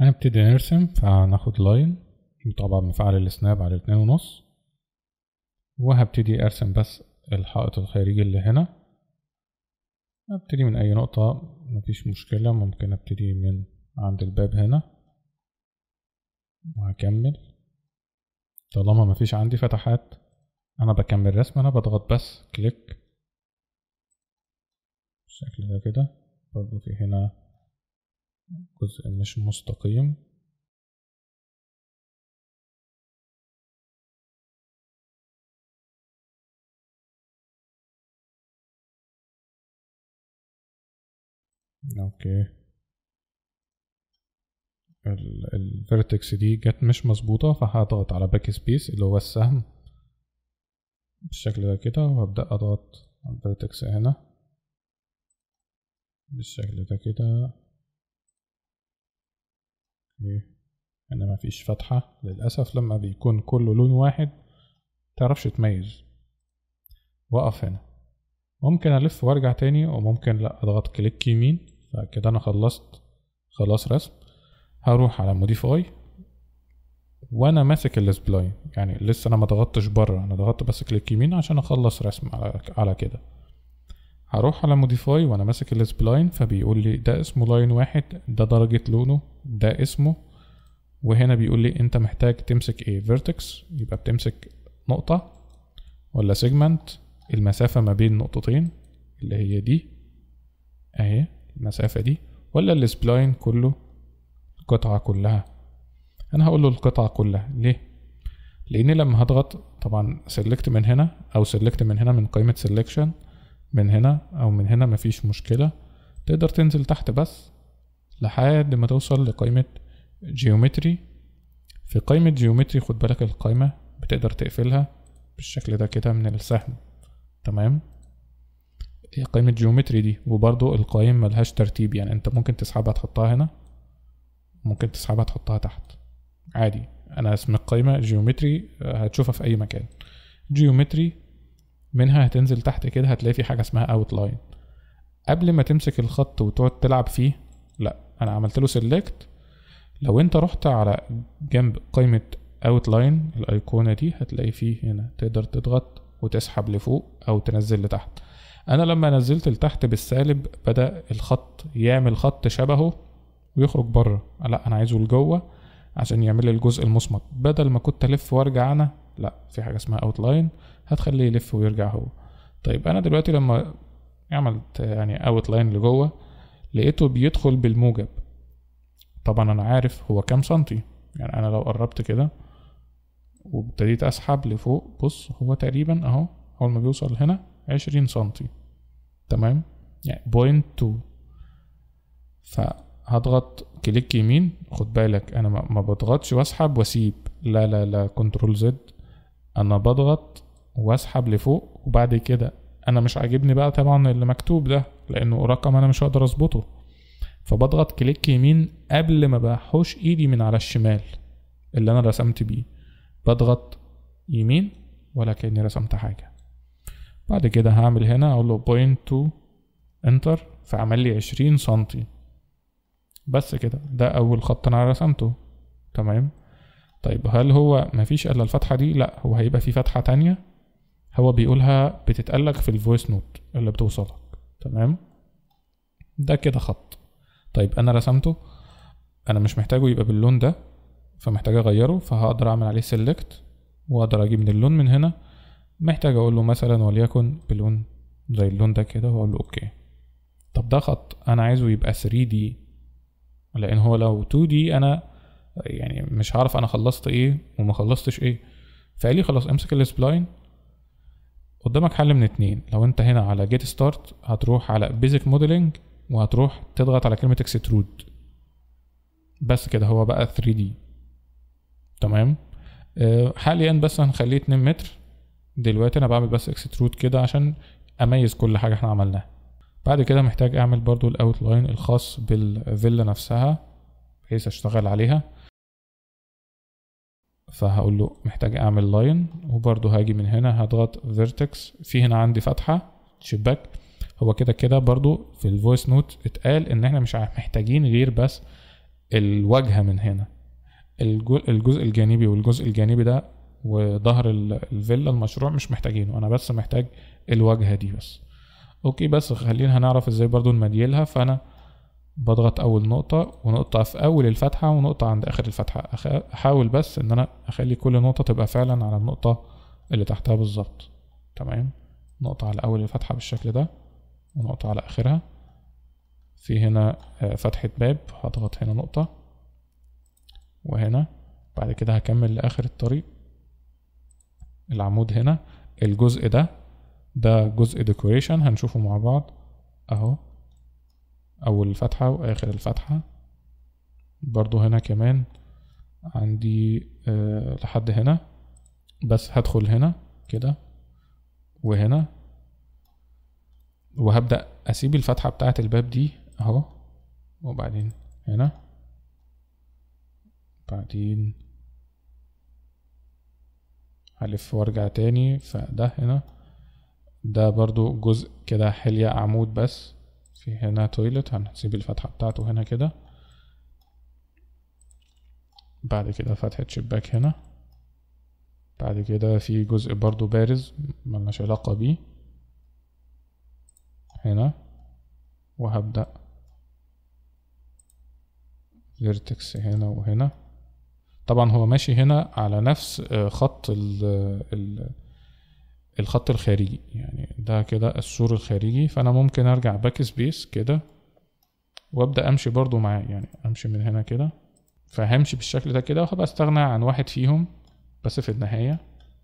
هنبتدي نرسم فهناخد لاين طبعا مفعل السناب على اتنين ونص وهبتدي ارسم بس الحائط الخارجي اللي هنا ابتدي من اي نقطة مفيش مشكلة ممكن ابتدي من عند الباب هنا وهكمل طالما مفيش عندي فتحات انا بكمل رسم انا بضغط بس كليك بالشكل ده كده برضو في هنا جزء مش مستقيم اوكي الفيرتكس دي جت مش مظبوطة فهضغط على باك سبيس اللي هو السهم بالشكل ده كده وهبدأ اضغط على الفيرتكس هنا بالشكل ده كده اوكي هنا مفيش فتحة للأسف لما بيكون كله لون واحد متعرفش تميز وقف هنا ممكن ألف وأرجع تاني وممكن لأ أضغط كليك يمين فكده أنا خلصت خلاص رسم هروح على موديفاي وانا ماسك السبلاين يعني لسه انا ما ضغطتش بره انا ضغطت بس كليك يمين عشان اخلص رسم على على كده هروح على موديفاي وانا ماسك السبلاين فبيقول لي ده اسمه لاين واحد ده درجة لونه ده اسمه وهنا بيقول لي انت محتاج تمسك ايه فيرتكس يبقى بتمسك نقطة ولا سيجمنت المسافة ما بين نقطتين اللي هي دي اهي المسافة دي ولا السبلاين كله القطعة كلها انا هقول له القطعة كلها ليه لان لما هضغط طبعا سيلكت من هنا او سيلكت من هنا من قائمة سيلكشن من هنا او من هنا مفيش مشكلة تقدر تنزل تحت بس لحد ما توصل لقائمة جيومتري في قائمة جيومتري خد بالك القائمة بتقدر تقفلها بالشكل ده كده من السهم تمام هي قائمة جيومتري دي وبرضو القائم ملهاش ترتيب يعني انت ممكن تسحبها تحطها هنا ممكن تسحبها تحطها تحت عادي انا اسم القائمة جيومتري هتشوفها في اي مكان جيومتري منها هتنزل تحت كده هتلاقي في حاجة اسمها اوتلاين قبل ما تمسك الخط وتقعد تلعب فيه لا انا عملت له سيلكت لو انت رحت على جنب قائمة اوتلاين الايقونة دي هتلاقي فيه هنا تقدر تضغط وتسحب لفوق او تنزل لتحت انا لما نزلت لتحت بالسالب بدأ الخط يعمل خط شبهه ويخرج بره لا انا عايزه لجوه عشان يعمل لي الجزء المصمت بدل ما كنت الف وارجع انا لا في حاجه اسمها اوتلاين هتخليه يلف ويرجع هو طيب انا دلوقتي لما عملت يعني اوتلاين لجوه لقيته بيدخل بالموجب طبعا انا عارف هو كام سنتي يعني انا لو قربت كده وابتديت اسحب لفوق بص هو تقريبا اهو اول ما بيوصل هنا عشرين سنتي تمام يعني بوينت تو فهضغط كليك يمين خد بالك انا ما بضغطش واسحب واسيب لا لا لا كنترول زد انا بضغط واسحب لفوق وبعد كده انا مش عاجبني بقى طبعا اللي مكتوب ده لانه رقم انا مش هقدر اظبطه فبضغط كليك يمين قبل ما بحوش ايدي من على الشمال اللي انا رسمت بيه بضغط يمين ولا كاني رسمت حاجه بعد كده هعمل هنا اقول له بوينت تو انتر فعمل لي عشرين سنتي بس كده ده اول خط انا رسمته تمام طيب هل هو مفيش الا الفتحة دي لا هو هيبقى في فتحة تانية هو بيقولها بتتقلك في الفويس نوت اللي بتوصلك تمام ده كده خط طيب انا رسمته انا مش محتاجه يبقى باللون ده فمحتاج اغيره فهقدر اعمل عليه سيلكت واقدر اجيب من اللون من هنا محتاج اقول له مثلا وليكن بلون زي اللون ده كده واقول له اوكي طب ده خط انا عايزه يبقى 3 دي لان هو لو 2 دي انا يعني مش هعرف انا خلصت ايه وما خلصتش ايه فقال لي خلاص امسك السبلاين قدامك حل من اتنين لو انت هنا على جيت ستارت هتروح على بيزك موديلنج وهتروح تضغط على كلمة اكسترود بس كده هو بقى 3 دي تمام أه حاليا بس هنخليه 2 متر دلوقتي انا بعمل بس اكسترود كده عشان اميز كل حاجة احنا عملناها بعد كده محتاج اعمل برضو الاوتلاين الخاص بالفيلا نفسها بحيث اشتغل عليها فهقول له محتاج اعمل لاين وبرضو هاجي من هنا هضغط فيرتكس في هنا عندي فتحة شباك هو كده كده برضو في الفويس نوت اتقال ان احنا مش محتاجين غير بس الواجهة من هنا الجو- الجزء الجانبي والجزء الجانبي ده وظهر ال- الفيلا المشروع مش محتاجينه انا بس محتاج الواجهة دي بس اوكي بس خلينا هنعرف ازاي برضو نمديلها فانا بضغط اول نقطة ونقطة في اول الفتحة ونقطة عند اخر الفتحة أخ- احاول بس ان انا اخلي كل نقطة تبقى فعلا على النقطة اللي تحتها بالظبط تمام نقطة على اول الفتحة بالشكل ده ونقطة على اخرها في هنا آه، فتحة باب هضغط هنا نقطة وهنا بعد كده هكمل لآخر الطريق العمود هنا الجزء ده ده جزء ديكوريشن هنشوفه مع بعض اهو اول الفتحة واخر الفتحة برضو هنا كمان عندي أه لحد هنا بس هدخل هنا كده وهنا وهبدأ اسيب الفتحة بتاعة الباب دي اهو وبعدين هنا بعدين هلف وارجع تاني فده هنا ده برضو جزء كده حلية عمود بس في هنا تويلت هنسيب الفتحة بتاعته هنا كده بعد كده فتحة شباك هنا بعد كده في جزء برضو بارز ملناش علاقة بيه هنا وهبدأ فيرتكس هنا وهنا طبعا هو ماشي هنا على نفس آه، خط ال ال الخط الخارجي يعني ده كده السور الخارجي فانا ممكن ارجع باك سبيس كده وابدا امشي برضو معاه يعني امشي من هنا كده فهمشي بالشكل ده كده وهبقى استغنى عن واحد فيهم بس في النهاية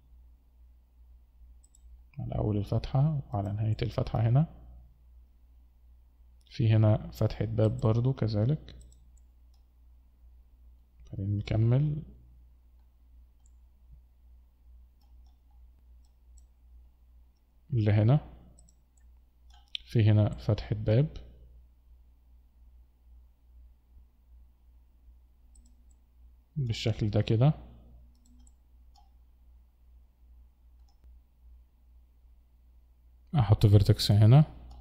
على اول الفتحة وعلى نهاية الفتحة هنا في هنا فتحة باب برضو كذلك بعدين نكمل لهنا في هنا فتحة باب بالشكل ده كده احط فيرتكس هنا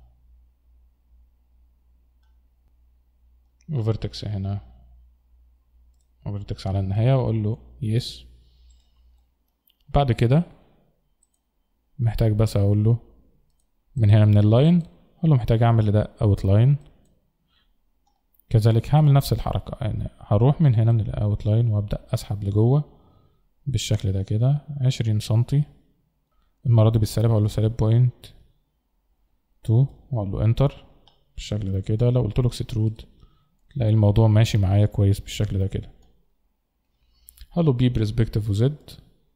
وفيرتكس هنا وفيرتكس على النهاية واقول له يس بعد كده محتاج بس اقول له من هنا من اللاين اقول له محتاج اعمل ده اوت لاين كذلك هعمل نفس الحركة يعني هروح من هنا من الاوت لاين وابدأ اسحب لجوه بالشكل ده كده عشرين سنتي المرة دي بالسالب هقول له سالب بوينت تو واقول له انتر بالشكل ده كده لو قلت له اكسترود تلاقي الموضوع ماشي معايا كويس بالشكل ده كده هقول له بي برسبكتيف وزد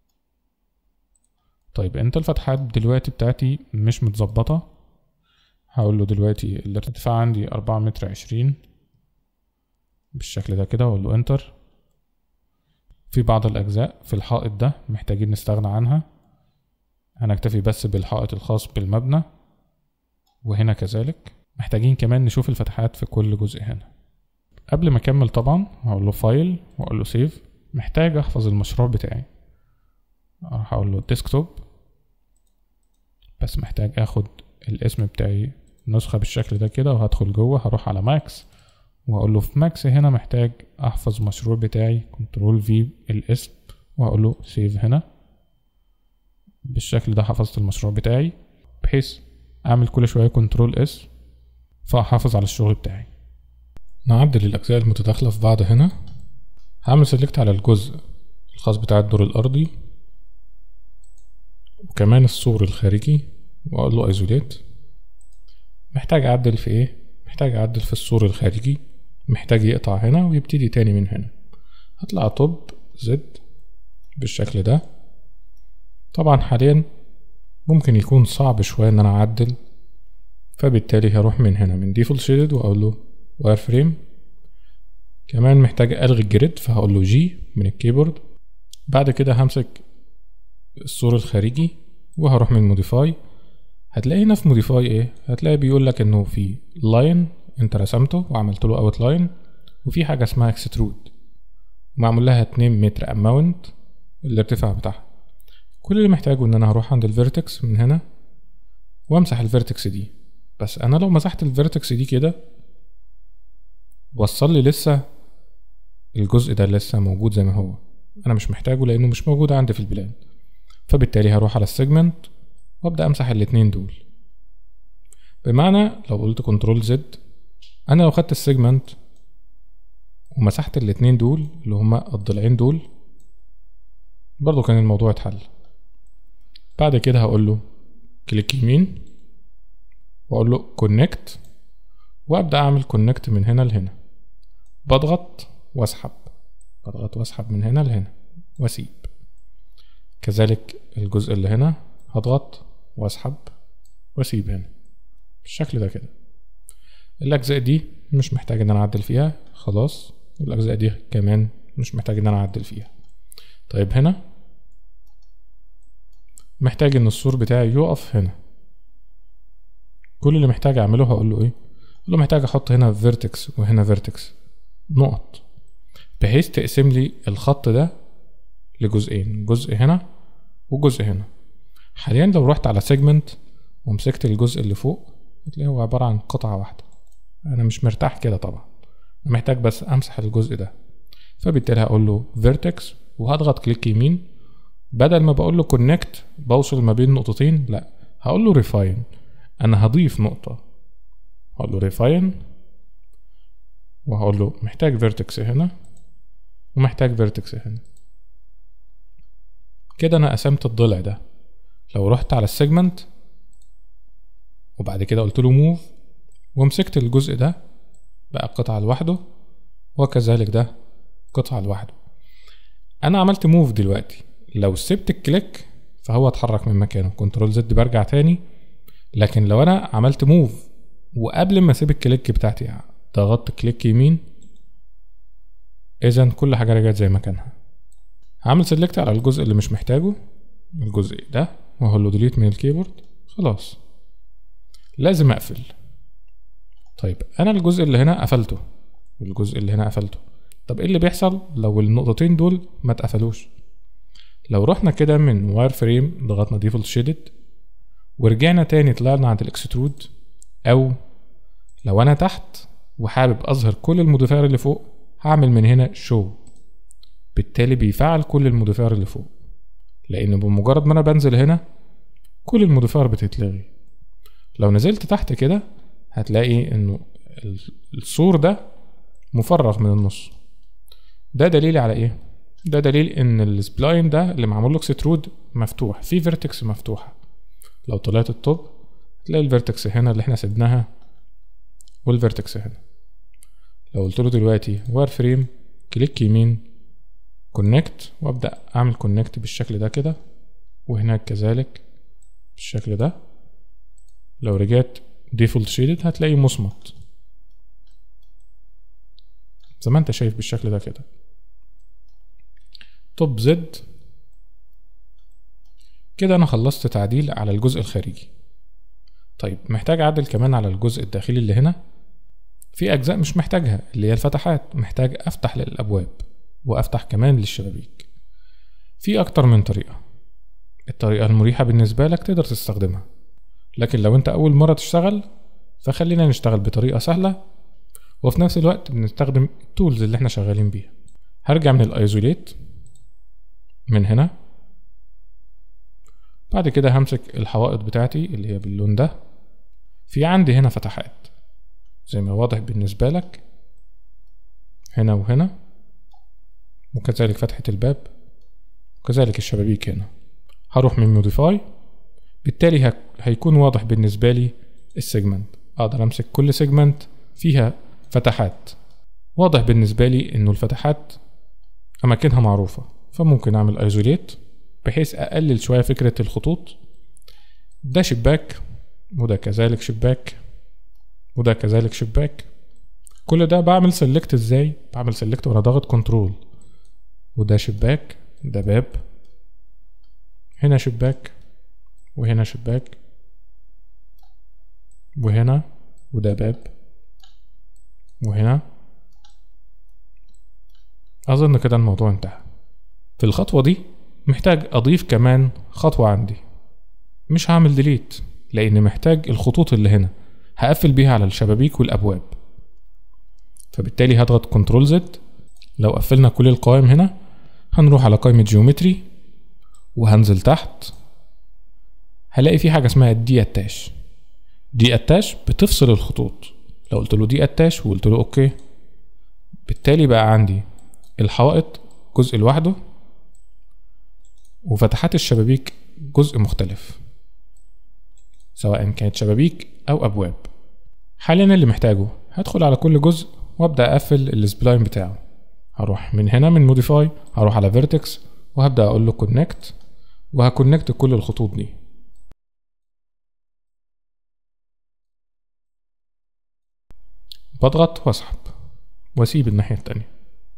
طيب انت الفتحات دلوقتي بتاعتي مش متظبطة هقول له دلوقتي الارتفاع عندي أربعة متر عشرين بالشكل ده كده واقول له انتر في بعض الأجزاء في الحائط ده محتاجين نستغنى عنها هنكتفي بس بالحائط الخاص بالمبنى وهنا كذلك محتاجين كمان نشوف الفتحات في كل جزء هنا قبل ما اكمل طبعا هقول له فايل واقول له سيف محتاج احفظ المشروع بتاعي اروح اقول له ديسكتوب بس محتاج اخد الاسم بتاعي نسخة بالشكل ده كده وهدخل جوه هروح على ماكس وهقول له في ماكس هنا محتاج احفظ المشروع بتاعي كنترول في الاسم وهقول له سيف هنا بالشكل ده حفظت المشروع بتاعي بحيث اعمل كل شوية كنترول اس فاحافظ على الشغل بتاعي نعدل الاجزاء المتداخلة في بعض هنا هعمل سيلكت على الجزء الخاص بتاع الدور الارضي وكمان السور الخارجي واقول له ايزوليت محتاج اعدل في ايه محتاج اعدل في السور الخارجي محتاج يقطع هنا ويبتدي تاني من هنا هطلع توب زد بالشكل ده طبعا حاليا ممكن يكون صعب شوية ان انا اعدل فبالتالي هروح من هنا من ديفولت شيدد واقول له واير فريم كمان محتاج الغي الجريد فهقول له جي من الكيبورد بعد كده همسك السور الخارجي وهروح من موديفاي هتلاقي هنا في موديفاي ايه هتلاقي بيقول لك انه في لاين انت رسمته وعملت له اوت لاين وفي حاجه اسمها اكسترود معمول لها 2 متر اماونت الارتفاع بتاعها كل اللي محتاجه ان انا هروح عند الفيرتكس من هنا وامسح الفيرتكس دي بس انا لو مسحت الفيرتكس دي كده وصل لي لسه الجزء ده لسه موجود زي ما هو انا مش محتاجه لانه مش موجود عندي في البلان فبالتالي هروح على السيجمنت وابدا امسح الاتنين دول بمعنى لو قلت كنترول زد انا لو خدت السيجمنت ومسحت الاتنين دول اللي هما الضلعين دول برضو كان الموضوع اتحل بعد كده هقول له كليك يمين واقول له كونكت وابدا اعمل كونكت من هنا لهنا بضغط واسحب بضغط واسحب من هنا لهنا واسيب كذلك الجزء اللي هنا هضغط واسحب واسيب هنا بالشكل ده كده الاجزاء دي مش محتاج ان انا اعدل فيها خلاص والاجزاء دي كمان مش محتاج ان انا اعدل فيها طيب هنا محتاج ان السور بتاعي يقف هنا كل اللي محتاج اعمله هقول له ايه اقول له محتاج احط هنا فيرتكس وهنا فيرتكس نقط بحيث تقسم لي الخط ده لجزئين جزء هنا وجزء هنا حاليا لو رحت على سيجمنت ومسكت الجزء اللي فوق هتلاقيه هو عبارة عن قطعة واحدة أنا مش مرتاح كده طبعا أنا محتاج بس أمسح الجزء ده فبالتالي هقول له vertex وهضغط كليك يمين بدل ما بقول له connect بوصل ما بين نقطتين لا هقول له refine أنا هضيف نقطة هقول له refine وهقول له محتاج vertex هنا ومحتاج vertex هنا كده أنا قسمت الضلع ده لو رحت على السيجمنت وبعد كده قلت له موف ومسكت الجزء ده بقى قطعة لوحده وكذلك ده قطعة لوحده انا عملت موف دلوقتي لو سبت الكليك فهو اتحرك من مكانه كنترول زد برجع تاني لكن لو انا عملت موف وقبل ما اسيب الكليك بتاعتي ضغطت كليك يمين اذا كل حاجة رجعت زي مكانها هعمل سيلكت على الجزء اللي مش محتاجه الجزء ده وهقول له ديليت من الكيبورد خلاص لازم اقفل طيب انا الجزء اللي هنا قفلته والجزء اللي هنا قفلته طب ايه اللي بيحصل لو النقطتين دول ما اتقفلوش لو رحنا كده من واير فريم ضغطنا ديفولت شيدد ورجعنا تاني طلعنا عند الاكسترود او لو انا تحت وحابب اظهر كل الموديفاير اللي فوق هعمل من هنا شو بالتالي بيفعل كل الموديفاير اللي فوق لان بمجرد ما انا بنزل هنا كل الموديفاير بتتلغي لو نزلت تحت كده هتلاقي انه السور ده مفرغ من النص ده دليل على ايه ده دليل ان السبلاين ده اللي معمول له اكسترود مفتوح في فيرتكس مفتوحه لو طلعت الطب تلاقي الفيرتكس هنا اللي احنا سيبناها والفيرتكس هنا لو قلت له دلوقتي وار فريم كليك يمين كونكت وابدا اعمل كونكت بالشكل ده كده وهناك كذلك بالشكل ده لو رجعت ديفولت شيدد هتلاقي مصمت زي ما انت شايف بالشكل ده كده توب زد كده انا خلصت تعديل على الجزء الخارجي طيب محتاج اعدل كمان على الجزء الداخلي اللي هنا في اجزاء مش محتاجها اللي هي الفتحات محتاج افتح للابواب وافتح كمان للشبابيك في اكتر من طريقة الطريقة المريحة بالنسبة لك تقدر تستخدمها لكن لو انت اول مرة تشتغل فخلينا نشتغل بطريقة سهلة وفي نفس الوقت بنستخدم التولز اللي احنا شغالين بيها هرجع من الايزوليت من هنا بعد كده همسك الحوائط بتاعتي اللي هي باللون ده في عندي هنا فتحات زي ما واضح بالنسبة لك هنا وهنا وكذلك فتحة الباب وكذلك الشبابيك هنا هروح من موديفاي بالتالي هيكون واضح بالنسبة لي السيجمنت اقدر امسك كل سيجمنت فيها فتحات واضح بالنسبة لي انه الفتحات اماكنها معروفة فممكن اعمل ايزوليت بحيث اقلل شوية فكرة الخطوط ده شباك وده كذلك شباك وده كذلك شباك كل ده بعمل سيلكت ازاي بعمل سيلكت وانا ضاغط كنترول وده شباك ده باب هنا شباك وهنا شباك وهنا وده باب وهنا أظن كده الموضوع انتهى في الخطوة دي محتاج أضيف كمان خطوة عندي مش هعمل ديليت لأن محتاج الخطوط اللي هنا هقفل بيها على الشبابيك والأبواب فبالتالي هضغط كنترول زد لو قفلنا كل القوائم هنا هنروح على قائمة جيومتري وهنزل تحت هلاقي في حاجة اسمها دي اتاش دي اتاش بتفصل الخطوط لو قلت له دي اتاش وقلت له اوكي بالتالي بقى عندي الحوائط جزء لوحده وفتحات الشبابيك جزء مختلف سواء كانت شبابيك او ابواب حاليا اللي محتاجه هدخل على كل جزء وابدا اقفل السبلاين بتاعه هروح من هنا من موديفاي هروح على فيرتكس وهبدا اقول له كونكت وهكونكت كل الخطوط دي بضغط واسحب واسيب الناحية التانية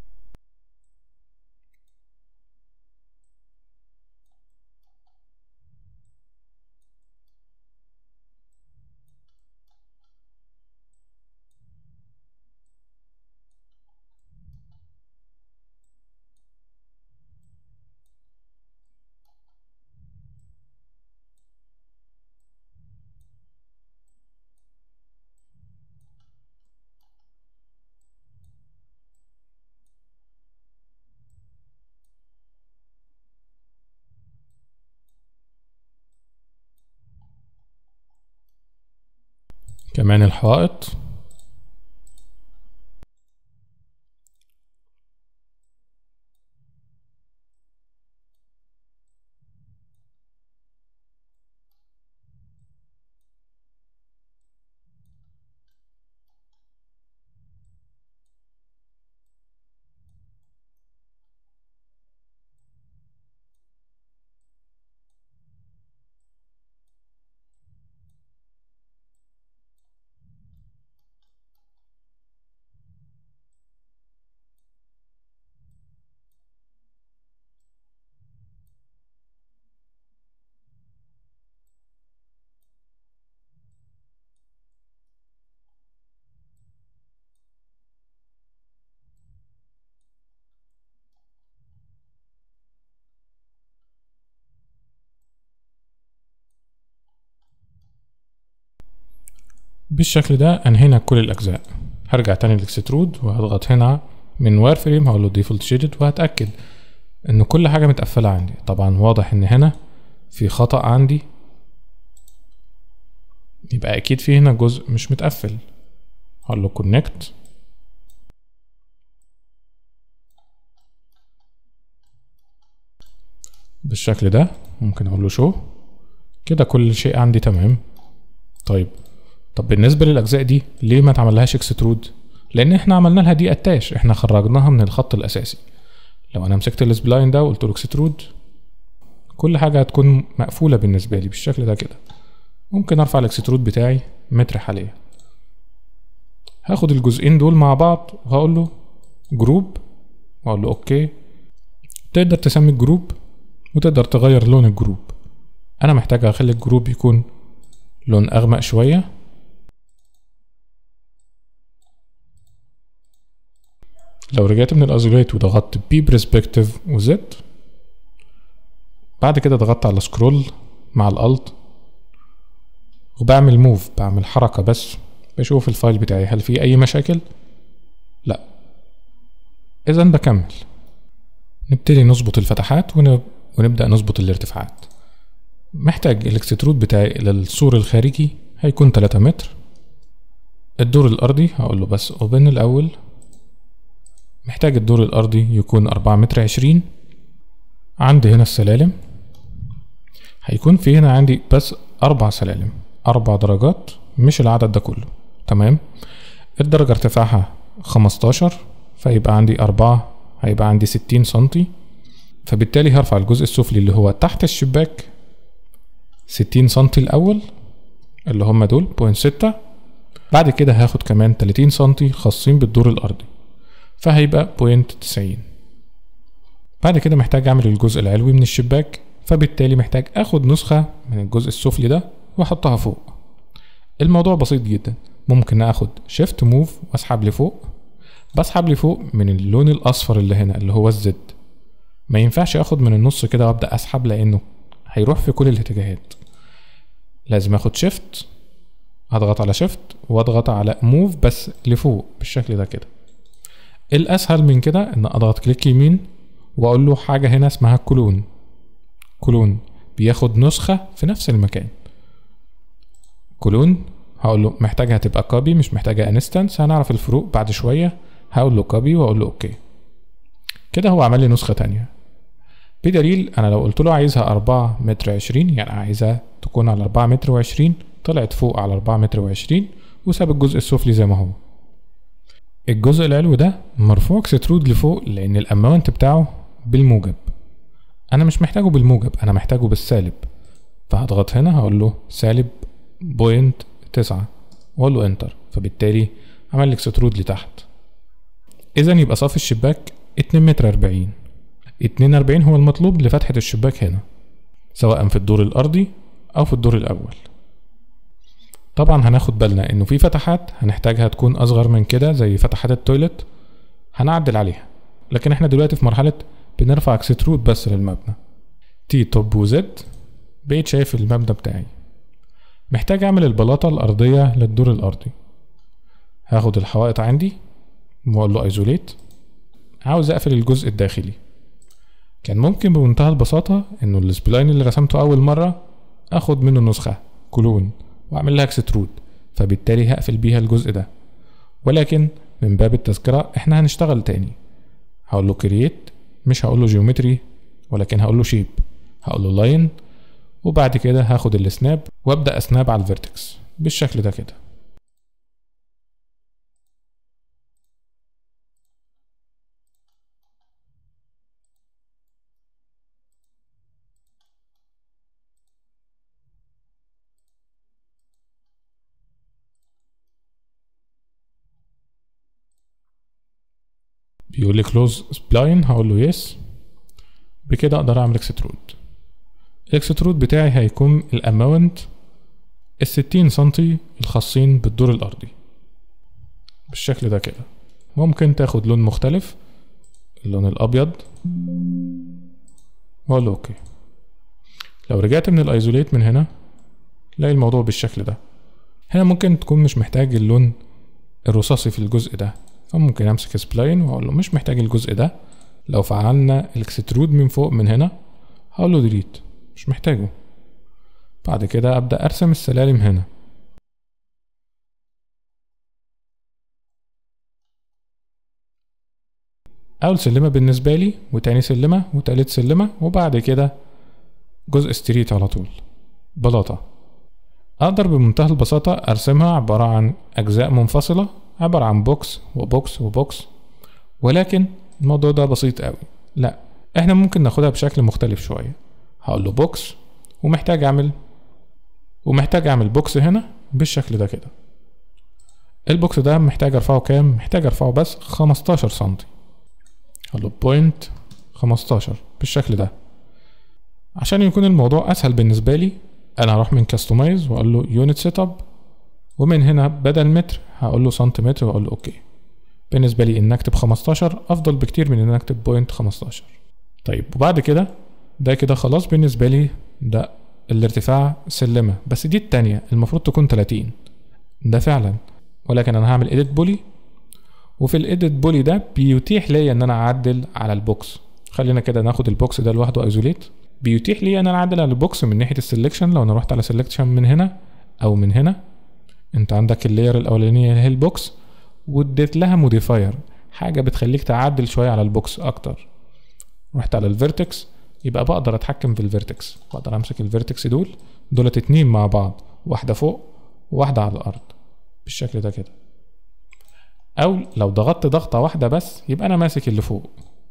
كمان الحائط بالشكل ده انهينا كل الاجزاء هرجع تاني للاكسترود وهضغط هنا من وير فريم هقول له ديفولت شيدد وهتاكد ان كل حاجه متقفله عندي طبعا واضح ان هنا في خطا عندي يبقى اكيد في هنا جزء مش متقفل هقول له كونكت بالشكل ده ممكن اقول له شو كده كل شيء عندي تمام طيب طب بالنسبه للاجزاء دي ليه ما تعملهاش اكسترود لان احنا عملنا لها دي اتاش احنا خرجناها من الخط الاساسي لو انا مسكت السبلاين ده وقلت له اكسترود كل حاجه هتكون مقفوله بالنسبه لي بالشكل ده كده ممكن ارفع الاكسترود بتاعي متر حاليا هاخد الجزئين دول مع بعض وهقول له جروب واقول له اوكي تقدر تسمي الجروب وتقدر تغير لون الجروب انا محتاج اخلي الجروب يكون لون اغمق شويه لو رجعت من الازوليت وضغطت بي برسبكتيف وزد بعد كده ضغطت على سكرول مع الالت وبعمل موف بعمل حركة بس بشوف الفايل بتاعي هل فيه اي مشاكل لا اذا بكمل نبتدي نظبط الفتحات ونبدأ نظبط الارتفاعات محتاج الاكسترود بتاعي للسور الخارجي هيكون 3 متر الدور الارضي هقول له بس اوبن الاول محتاج الدور الأرضي يكون أربعة متر عشرين عندي هنا السلالم هيكون في هنا عندي بس أربع سلالم أربع درجات مش العدد ده كله تمام الدرجة ارتفاعها خمستاشر فيبقى عندي أربعة هيبقى عندي ستين سنتي فبالتالي هرفع الجزء السفلي اللي هو تحت الشباك ستين سنتي الأول اللي هما دول بوينت ستة بعد كده هاخد كمان تلاتين سنتي خاصين بالدور الأرضي فهيبقى بوينت تسعين بعد كده محتاج اعمل الجزء العلوي من الشباك فبالتالي محتاج اخد نسخة من الجزء السفلي ده واحطها فوق الموضوع بسيط جدا ممكن اخد شيفت موف واسحب لفوق بسحب لفوق من اللون الاصفر اللي هنا اللي هو الزد ما ينفعش اخد من النص كده وابدا اسحب لانه هيروح في كل الاتجاهات لازم اخد شيفت اضغط على شيفت واضغط على موف بس لفوق بالشكل ده كده الاسهل من كده ان اضغط كليك يمين واقول له حاجه هنا اسمها كلون كلون بياخد نسخه في نفس المكان كلون هقول له محتاجها تبقى كوبي مش محتاجه انستنس هنعرف الفروق بعد شويه هقول له كوبي واقول له اوكي كده هو عمل لي نسخه تانية بدليل انا لو قلت له عايزها أربعة متر عشرين يعني عايزها تكون على أربعة متر وعشرين طلعت فوق على أربعة متر وعشرين وساب الجزء السفلي زي ما هو الجزء العلوي ده مرفوع اكسترود لفوق لان الاماونت بتاعه بالموجب انا مش محتاجه بالموجب انا محتاجه بالسالب فهضغط هنا هقول له سالب بوينت تسعة واقول له انتر فبالتالي عمل لي اكسترود لتحت اذا يبقى صف الشباك اتنين متر اربعين اتنين اربعين هو المطلوب لفتحة الشباك هنا سواء في الدور الارضي او في الدور الاول طبعا هناخد بالنا انه في فتحات هنحتاجها تكون اصغر من كده زي فتحات التويلت هنعدل عليها لكن احنا دلوقتي في مرحلة بنرفع اكسترود بس للمبنى تي توب وزد بقيت شايف المبنى بتاعي محتاج اعمل البلاطة الارضية للدور الارضي هاخد الحوائط عندي واقول له ايزوليت عاوز اقفل الجزء الداخلي كان ممكن بمنتهى البساطة انه السبلاين اللي رسمته اول مرة اخد منه نسخة كلون واعمل لها اكسترود فبالتالي هقفل بيها الجزء ده ولكن من باب التذكرة احنا هنشتغل تاني هقول له كرييت مش هقول له جيومتري ولكن هقول له شيب هقول له لاين وبعد كده هاخد السناب وابدا اسناب على الفيرتكس بالشكل ده كده بيقول لي كلوز سبلاين هقول له يس بكده اقدر اعمل اكسترود الاكسترود بتاعي هيكون الاماونت الستين سنتي الخاصين بالدور الارضي بالشكل ده كده ممكن تاخد لون مختلف اللون الابيض واقول له اوكي لو رجعت من الايزوليت من هنا تلاقي الموضوع بالشكل ده هنا ممكن تكون مش محتاج اللون الرصاصي في الجزء ده فممكن امسك سبلاين واقول له مش محتاج الجزء ده لو فعلنا الاكسترود من فوق من هنا هقول له ديليت مش محتاجه بعد كده ابدا ارسم السلالم هنا اول سلمه بالنسبه لي وتاني سلمه وتالت سلمه وبعد كده جزء ستريت على طول بلاطه اقدر بمنتهى البساطه ارسمها عباره عن اجزاء منفصله عبارة عن بوكس وبوكس وبوكس ولكن الموضوع ده بسيط قوي لا احنا ممكن ناخدها بشكل مختلف شوية هقول له بوكس ومحتاج اعمل ومحتاج اعمل بوكس هنا بالشكل ده كده البوكس ده محتاج ارفعه كام محتاج ارفعه بس خمستاشر سنتي هقول له بوينت خمستاشر بالشكل ده عشان يكون الموضوع اسهل بالنسبة لي انا هروح من كاستمايز واقول له يونت سيت اب ومن هنا بدل متر هقول له سنتيمتر واقول له اوكي بالنسبة لي ان اكتب 15 افضل بكتير من ان اكتب بوينت 15 طيب وبعد كده ده كده خلاص بالنسبة لي ده الارتفاع سلمة بس دي التانية المفروض تكون 30 ده فعلا ولكن انا هعمل edit بولي وفي الايديت بولي ده بيتيح لي ان انا اعدل على البوكس خلينا كده ناخد البوكس ده لوحده ايزوليت بيتيح لي ان انا اعدل على البوكس من ناحيه السلكشن لو انا رحت على سلكشن من هنا او من هنا انت عندك اللاير الاولانيه اللي هي البوكس واديت لها موديفاير حاجه بتخليك تعدل شويه على البوكس اكتر رحت على الفيرتكس يبقى بقدر اتحكم في الفيرتكس بقدر امسك الفيرتكس دول دولت اتنين مع بعض واحده فوق وواحده على الارض بالشكل ده كده او لو ضغطت ضغطه واحده بس يبقى انا ماسك اللي فوق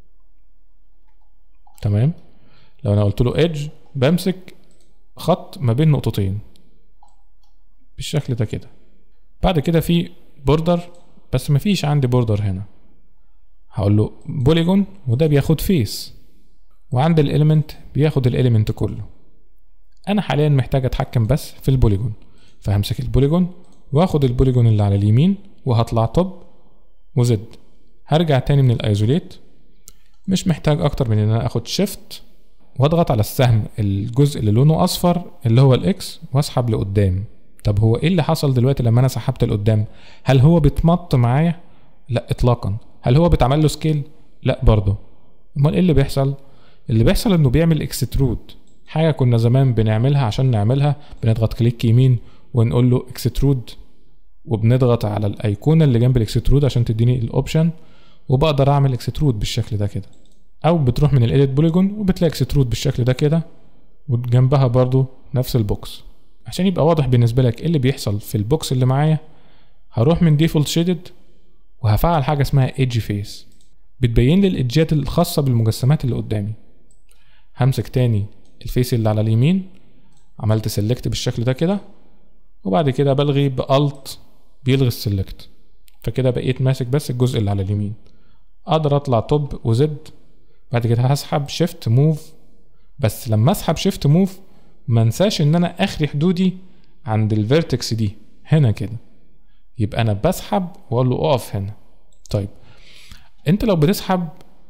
تمام لو انا قلت له ايدج بمسك خط ما بين نقطتين بالشكل ده كده بعد كده في بوردر بس مفيش عندي بوردر هنا هقول له بوليجون وده بياخد فيس وعند الاليمنت بياخد الاليمنت كله انا حاليا محتاج اتحكم بس في البوليجون فهمسك البوليجون واخد البوليجون اللي على اليمين وهطلع توب وزد هرجع تاني من الايزوليت مش محتاج اكتر من ان انا اخد شيفت واضغط على السهم الجزء اللي لونه اصفر اللي هو الاكس واسحب لقدام طب هو ايه اللي حصل دلوقتي لما انا سحبت لقدام هل هو بيتمط معايا لا اطلاقا هل هو بيتعمل له سكيل لا برضه امال ايه اللي بيحصل اللي بيحصل انه بيعمل اكسترود حاجه كنا زمان بنعملها عشان نعملها بنضغط كليك يمين ونقول له اكسترود وبنضغط على الايقونه اللي جنب الاكسترود عشان تديني الاوبشن وبقدر اعمل اكسترود بالشكل ده كده او بتروح من الايديت بوليجون وبتلاقي اكسترود بالشكل ده كده وجنبها برضو نفس البوكس عشان يبقى واضح بالنسبه لك ايه اللي بيحصل في البوكس اللي معايا هروح من ديفولت شيدد وهفعل حاجه اسمها ايدج فيس بتبين لي الايدجات الخاصه بالمجسمات اللي قدامي همسك تاني الفيس اللي على اليمين عملت سيلكت بالشكل ده كده وبعد كده بلغي بالت بيلغي السيلكت فكده بقيت ماسك بس الجزء اللي على اليمين اقدر اطلع توب وزد بعد كده هسحب شيفت موف بس لما اسحب شيفت موف ما انساش ان انا اخري حدودي عند الفيرتكس دي هنا كده يبقى انا بسحب واقول له اقف هنا طيب انت لو بتسحب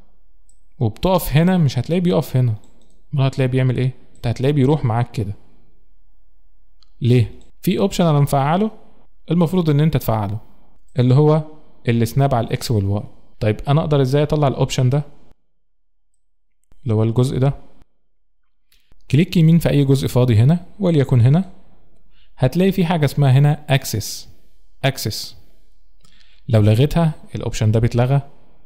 وبتقف هنا مش هتلاقيه بيقف هنا امال هتلاقيه بيعمل ايه انت هتلاقيه بيروح معاك كده ليه في اوبشن انا مفعله المفروض ان انت تفعله اللي هو اللي سناب على الاكس والواي طيب انا اقدر ازاي اطلع الاوبشن ده اللي هو الجزء ده كليك يمين في اي جزء فاضي هنا وليكن هنا هتلاقي في حاجه اسمها هنا اكسس اكسس لو لغيتها الاوبشن ده بيتلغى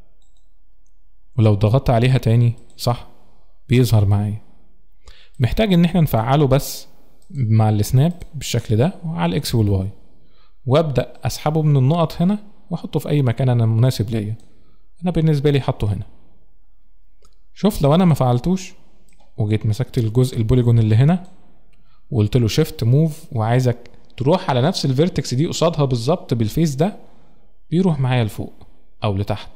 ولو ضغطت عليها تاني صح بيظهر معايا محتاج ان احنا نفعله بس مع السناب بالشكل ده وعلى الاكس والواي وابدا اسحبه من النقط هنا واحطه في اي مكان انا مناسب ليا انا بالنسبه لي حطه هنا شوف لو انا ما فعلتوش وجيت مسكت الجزء البوليجون اللي هنا وقلت له شيفت موف وعايزك تروح على نفس الفيرتكس دي قصادها بالظبط بالفيس ده بيروح معايا لفوق او لتحت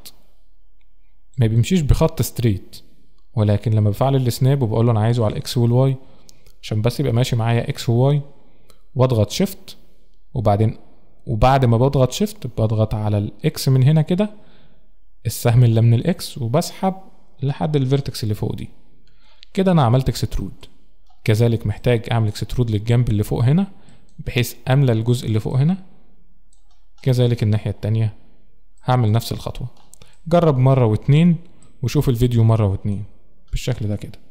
ما بيمشيش بخط ستريت ولكن لما بفعل السناب وبقول له انا عايزه على الاكس والواي عشان بس يبقى ماشي معايا اكس وواي واضغط شيفت وبعدين وبعد ما بضغط شيفت بضغط على الاكس من هنا كده السهم اللي من الاكس وبسحب لحد الفيرتكس اللي فوق دي كده انا عملت اكسترود كذلك محتاج اعمل اكسترود للجنب اللي فوق هنا بحيث املى الجزء اللي فوق هنا كذلك الناحية التانية هعمل نفس الخطوة جرب مرة واتنين وشوف الفيديو مرة واتنين بالشكل ده كده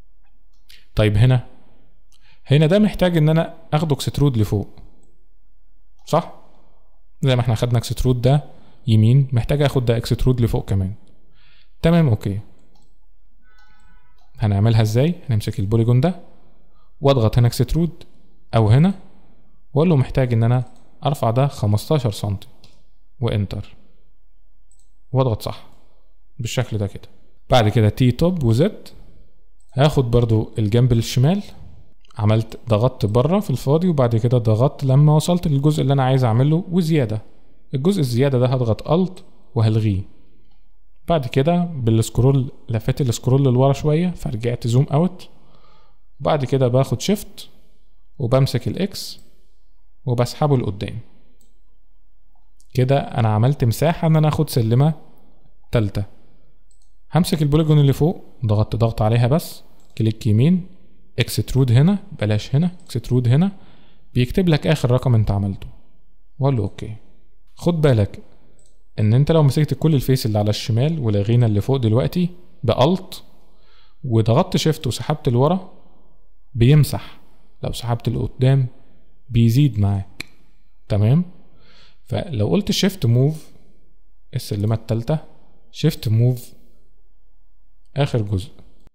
طيب هنا هنا ده محتاج ان انا اخده اكسترود لفوق صح زي ما احنا خدنا اكسترود ده يمين محتاج اخد ده اكسترود لفوق كمان تمام اوكي هنعملها ازاي هنمسك البوليجون ده واضغط هنا اكسترود او هنا واقول له محتاج ان انا ارفع ده 15 سنتي وانتر واضغط صح بالشكل ده كده بعد كده تي توب وزد هاخد برضو الجنب الشمال عملت ضغطت بره في الفاضي وبعد كده ضغطت لما وصلت للجزء اللي انا عايز اعمله وزياده الجزء الزياده ده هضغط الت وهلغيه بعد كده بالسكرول لفيت السكرول لورا شويه فرجعت زوم اوت بعد كده باخد شيفت وبمسك الاكس وبسحبه لقدام كده انا عملت مساحه ان انا اخد سلمه تالتة همسك البوليجون اللي فوق ضغطت ضغط عليها بس كليك يمين اكسترود هنا بلاش هنا اكسترود هنا بيكتب لك اخر رقم انت عملته واقول له اوكي خد بالك ان انت لو مسكت كل الفيس اللي على الشمال ولغينا اللي فوق دلوقتي بألت وضغطت شيفت وسحبت لورا بيمسح لو سحبت لقدام بيزيد معاك تمام فلو قلت شيفت موف السلمة التالتة شيفت موف اخر جزء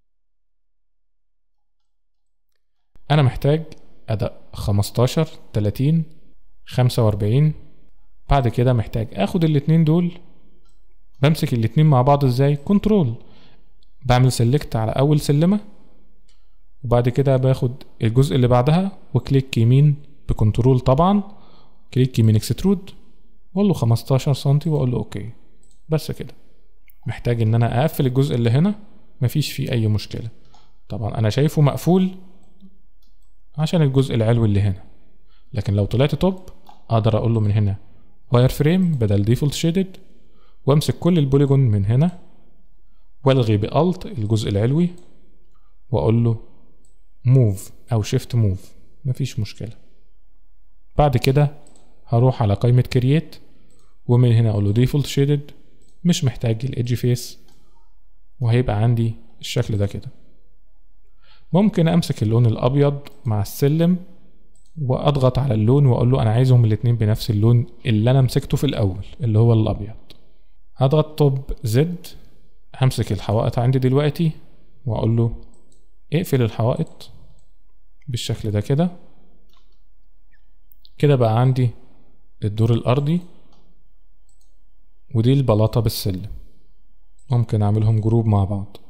انا محتاج اداء خمستاشر تلاتين خمسة واربعين بعد كده محتاج اخد الاتنين دول بمسك الاتنين مع بعض ازاي كنترول بعمل سيلكت على اول سلمة وبعد كده باخد الجزء اللي بعدها وكليك يمين بكنترول طبعا كليك يمين اكسترود واقول له 15 سنتي واقول له اوكي بس كده محتاج ان انا اقفل الجزء اللي هنا مفيش فيه اي مشكلة طبعا انا شايفه مقفول عشان الجزء العلوي اللي هنا لكن لو طلعت توب اقدر اقول له من هنا واير فريم بدل ديفولت شيدد وامسك كل البوليجون من هنا والغي بالت الجزء العلوي واقول له موف او شيفت موف مفيش مشكلة بعد كده هروح على قائمة كرييت ومن هنا اقول له ديفولت شيدد مش محتاج الايدج فيس وهيبقى عندي الشكل ده كده ممكن امسك اللون الابيض مع السلم واضغط على اللون واقول له انا عايزهم الاتنين بنفس اللون اللي انا مسكته في الاول اللي هو الابيض هضغط توب زد همسك الحوائط عندي دلوقتي واقول له اقفل الحوائط بالشكل ده كده كده بقى عندي الدور الارضي ودي البلاطة بالسلم ممكن اعملهم جروب مع بعض